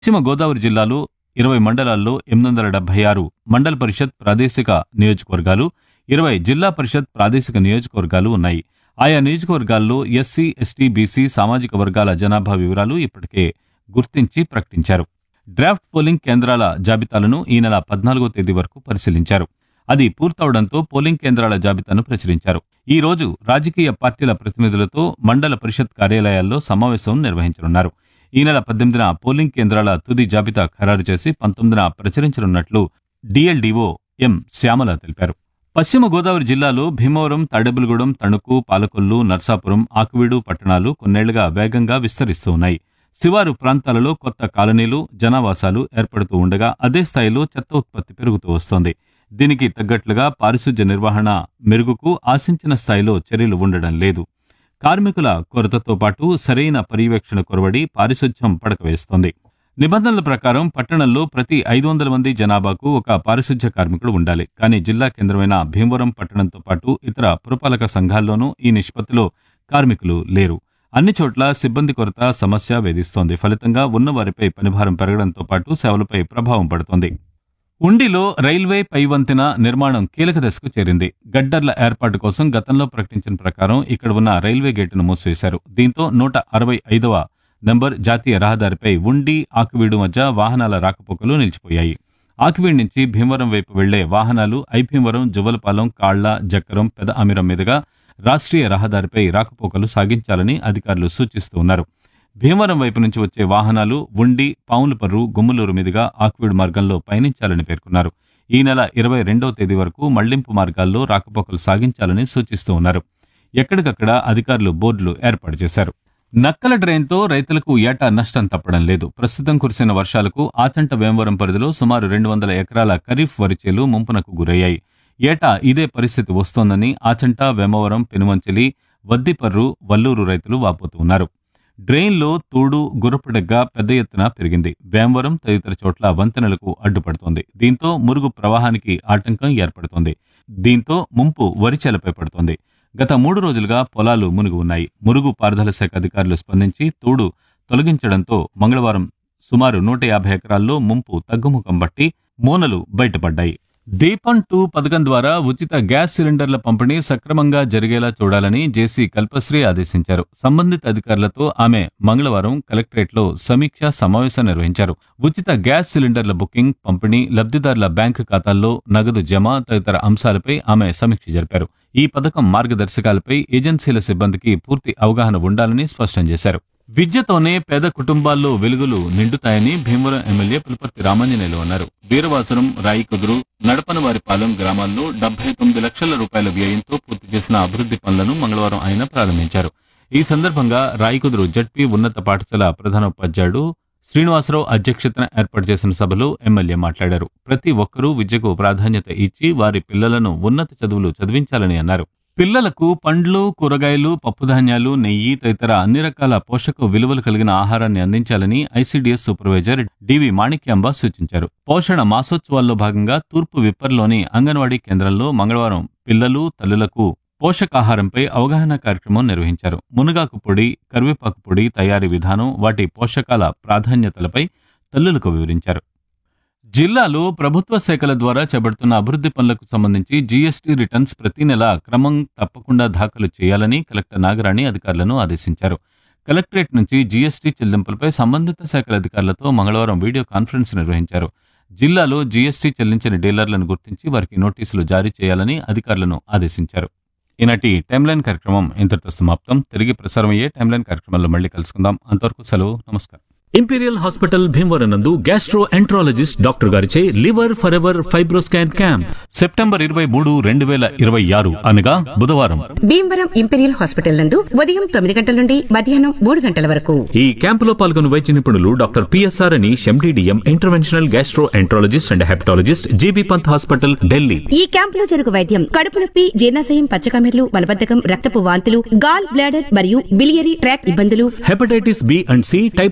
పశ్చిమ గోదావరి జిల్లాలో ఇరవై మండలాల్లో ఎనిమిది వందల డెబ్బై ఆరు మండల పరిషత్ ప్రాదేశిక నియోజకవర్గాలు ఇరవై జిల్లా పరిషత్ ప్రాదేశిక నియోజకవర్గాలు ఉన్నాయి ఆయా నియోజకవర్గాల్లో ఎస్సీ ఎస్టీ బీసీ సామాజిక వర్గాల జనాభా వివరాలు ఇప్పటికే గుర్తించి ప్రకటించారు డ్రాఫ్ట్ పోలింగ్ కేంద్రాల జాబితాలను ఈ నెల పద్నాలుగో తేదీ వరకు పరిశీలించారు అది పూర్తవడంతో పోలింగ్ కేంద్రాల జాబితాను ప్రచురించారు ఈ రోజు రాజకీయ పార్టీల ప్రతినిధులతో మండల పరిషత్ కార్యాలయాల్లో సమావేశం నిర్వహించనున్నారు ఈ నెల పద్దెనిమిదిన పోలింగ్ కేంద్రాల తుది జాబితా ఖరారు చేసి పంతొమ్మిదిన ప్రచురించనున్నట్లు డిఎల్డిఓ ఎం శ్యామల తెలిపారు పశ్చిమ గోదావరి జిల్లాలో భీమవరం తాడేబులగూడెం తణుకు పాలకొల్లు నర్సాపురం ఆకువీడు పట్టణాలు కొన్నేళ్లుగా వేగంగా విస్తరిస్తూ ఉన్నాయి శివారు ప్రాంతాలలో కొత్త కాలనీలు జనావాసాలు ఏర్పడుతూ ఉండగా అదే స్థాయిలో చెత్త ఉత్పత్తి పెరుగుతూ వస్తోంది దీనికి తగ్గట్లుగా పారిశుధ్య నిర్వహణ మెరుగుకు ఆశించిన స్థాయిలో చర్యలు ఉండడం లేదు కార్మికుల కొరతతో పాటు సరైన పర్యవేక్షణ కొరవడి పారిశుధ్యం పడకవేస్తోంది నిబంధనల ప్రకారం పట్టణంలో ప్రతి ఐదు వందల మంది జనాభాకు ఒక పారిశుధ్య కార్మికుడు ఉండాలి కానీ జిల్లా కేంద్రమైన భీమవరం పట్టణంతో పాటు ఇతర పురపాలక సంఘాల్లోనూ ఈ నిష్పత్తిలో కార్మికులు లేరు అన్ని చోట్ల సిబ్బంది కొరత సమస్య వేధిస్తోంది ఫలితంగా ఉన్నవారిపై పనిభారం పెరగడంతో పాటు సేవలపై ప్రభావం పడుతోంది ఉండిలో రైల్వే పైవంతెన నిర్మాణం కీలక దశకు చేరింది గడ్డర్ల ఏర్పాటు కోసం గతంలో ప్రకటించిన ప్రకారం ఇక్కడ ఉన్న రైల్వే గేటును మూసివేశారు దీంతో నూట అరవై ఐదవ నంబర్ జాతీయ రహదారిపై ఉండి ఆకువీడు మధ్య వాహనాల రాకపోకలు నిలిచిపోయాయి ఆకివీడ్ నుంచి భీమవరం వైపు వెళ్లే వాహనాలు ఐభీమవరం జువ్వలపాలెం కాళ్ల జక్కరం పెద అమిరం మీదుగా రాష్ట్రీయ రహదారిపై రాకపోకలు సాగించాలని అధికారులు సూచిస్తూ ఉన్నారు భీమవరం వైపు నుంచి వచ్చే వాహనాలు ఉండి పాములపర్రు గుమ్మలూరు మీదుగా ఆక్విడ్ మార్గంలో పయనించాలని పేర్కొన్నారు ఈ నెల ఇరవై రెండవ తేదీ వరకు మళ్లింపు మార్గాల్లో రాకపోకలు సాగించాలని సూచిస్తూ ఉన్నారు ఎక్కడికక్కడ అధికారులు బోర్డులు ఏర్పాటు చేశారు నక్కల డ్రైన్తో రైతులకు ఏటా నష్టం తప్పడం లేదు ప్రస్తుతం కురిసిన వర్షాలకు ఆచంట వేమవరం పరిధిలో సుమారు రెండు వందల ఎకరాల ఖరీఫ్ వరి చేలు ముంపునకు గురయ్యాయి ఏటా ఇదే పరిస్థితి వస్తోందని ఆచంట వేమవరం పెనుమంచిలి వద్దిపర్రు వల్లూరు రైతులు వాపోతున్నారు డ్రైన్లో తూడు గుర్రపడగ్గా పెద్ద ఎత్తున పెరిగింది వేమవరం తదితర చోట్ల వంతెనలకు అడ్డుపడుతోంది దీంతో మురుగు ప్రవాహానికి ఆటంకం ఏర్పడుతోంది దీంతో ముంపు వరిచేలపై పడుతోంది గత మూడు రోజులుగా పొలాలు మునిగి ఉన్నాయి మురుగు పారుదల శాఖ అధికారులు స్పందించి తూడు తొలగించడంతో మంగళవారం సుమారు నూట యాభై ఎకరాల్లో ముంపు తగ్గుముఖం బట్టి మూనలు బయటపడ్డాయి దీపం టూ పథకం ద్వారా ఉచిత గ్యాస్ సిలిండర్ల పంపిణీ సక్రమంగా జరిగేలా చూడాలని జేసీ కల్పశ్రీ ఆదేశించారు సంబంధిత అధికారులతో ఆమె మంగళవారం కలెక్టరేట్లో సమీక్షా సమావేశం నిర్వహించారు ఉచిత గ్యాస్ సిలిండర్ల బుకింగ్ పంపిణీ లబ్ధిదారుల బ్యాంకు ఖాతాల్లో నగదు జమ తదితర అంశాలపై ఆమె సమీక్ష జరిపారు ఈ పథకం మార్గదర్శకాలపై ఏజెన్సీల సిబ్బందికి పూర్తి అవగాహన ఉండాలని స్పష్టం చేశారు విద్యతోనే పేద కుటుంబాల్లో వెలుగులు నిండుతాయని భీమవరం ఎమ్మెల్యే పులపర్తి రామాంజనేయులు అన్నారు వీరవాసురం రాయికుదురు నడపనవారిపాలెం గ్రామాల్లో డెబ్బై తొమ్మిది లక్షల రూపాయల వ్యయంతో పూర్తి చేసిన అభివృద్ధి పనులను మంగళవారం ఆయన ప్రారంభించారు ఈ సందర్భంగా రాయికుదురు జడ్పీ ఉన్నత పాఠశాల ప్రధానోపాధ్యాయుడు శ్రీనివాసరావు అధ్యక్షతన ఏర్పాటు చేసిన సభలో ఎమ్మెల్యే మాట్లాడారు ప్రతి ఒక్కరూ విద్యకు ప్రాధాన్యత ఇచ్చి వారి పిల్లలను ఉన్నత చదువులు చదివించాలని అన్నారు పిల్లలకు పండ్లు కూరగాయలు పప్పుధాన్యాలు నెయ్యి తదితర అన్ని రకాల పోషక విలువలు కలిగిన ఆహారాన్ని అందించాలని ఐసీడీఎస్ సూపర్వైజర్ డివి మాణిక్యాంబ సూచించారు పోషణ మాసోత్సవాల్లో భాగంగా తూర్పు విప్పర్లోని అంగన్వాడీ కేంద్రంలో మంగళవారం పిల్లలు తల్లులకు పోషకాహారంపై అవగాహన కార్యక్రమం నిర్వహించారు మునగాకు పొడి కరివేపాకు పొడి తయారీ విధానం వాటి పోషకాల ప్రాధాన్యతలపై తల్లులకు వివరించారు జిల్లాలో ప్రభుత్వ శాఖల ద్వారా చేపడుతున్న అభివృద్ధి పనులకు సంబంధించి జీఎస్టీ రిటర్న్స్ ప్రతి నెల క్రమం తప్పకుండా దాఖలు చేయాలని కలెక్టర్ నాగరాణి అధికారులను ఆదేశించారు కలెక్టరేట్ నుంచి జీఎస్టీ చెల్లింపులపై సంబంధిత శాఖల అధికారులతో మంగళవారం వీడియో కాన్ఫరెన్స్ నిర్వహించారు జిల్లాలో జీఎస్టీ చెల్లించిన డీలర్లను గుర్తించి వారికి నోటీసులు జారీ చేయాలని అధికారులను ఆదేశించారు ఈనాటి టైమ్లైన్ కార్యక్రమం ఇంతటితో సమాప్తం తిరిగి ప్రసారమయ్యే టైమ్లైన్ కార్యక్రమంలో మళ్ళీ కలుసుకుందాం అంతవరకు సెలవు నమస్కారం ఇంపీరియల్ హాస్పిటల్ భీమవరం నందు గ్యాస్ట్రో ఎంట్రాలజిస్ట్ డాక్టర్ గారిచే liver for ever fibroscan camp September ఇరవై మూడు రెండు వేల ఇరవై ఆరు అనగా బుధవారం భీమవరం ఇంపెరియల్ హాస్పిటల్ నందు ఉదయం తొమ్మిది గంటల నుండి మధ్యాహ్నం మూడు గంటల వరకు ఈ క్యాంపులో పాల్గొన్న వైద్య నిపుణులు డాక్టర్ పిఎస్ఆర్ అని MDDM interventional gastroenterologist and hepatologist GB Pant hospital Delhi ఈ క్యాంపులో జరుగు వైద్యం కడుపు నొప్పి జీర్ణాశయం పచ్చకమెర్లు మలబద్ధకం రక్తపు వాంతులు గాల్ బ్లాడర్ మరియు బిలియరీ ట్రాక్ ఇబ్బందులు hepatitis B and C type two మధుమేహం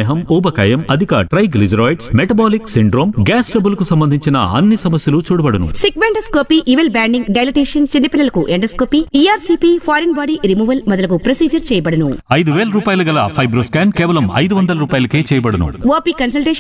మధుమేహం ఊబకాయం అధిక triglycerides metabolic syndrome gas trouble కు సంబంధించిన అన్ని సమస్యలు చూడబడును సిగ్మెండోస్కోపీ ఇవెల్ బ్యాండింగ్ డైలటేషన్ చిన్నపిల్లలకు endoscopy ERCP foreign body removal మొదలగు ప్రొసీజర్ చేయబడును ఐదు వేల రూపాయలు గల ఫైబ్రోస్కాన్ కేవలం ఐదు వందల రూపాయలకే చేయబడును ఓపీ కన్సల్టేషన్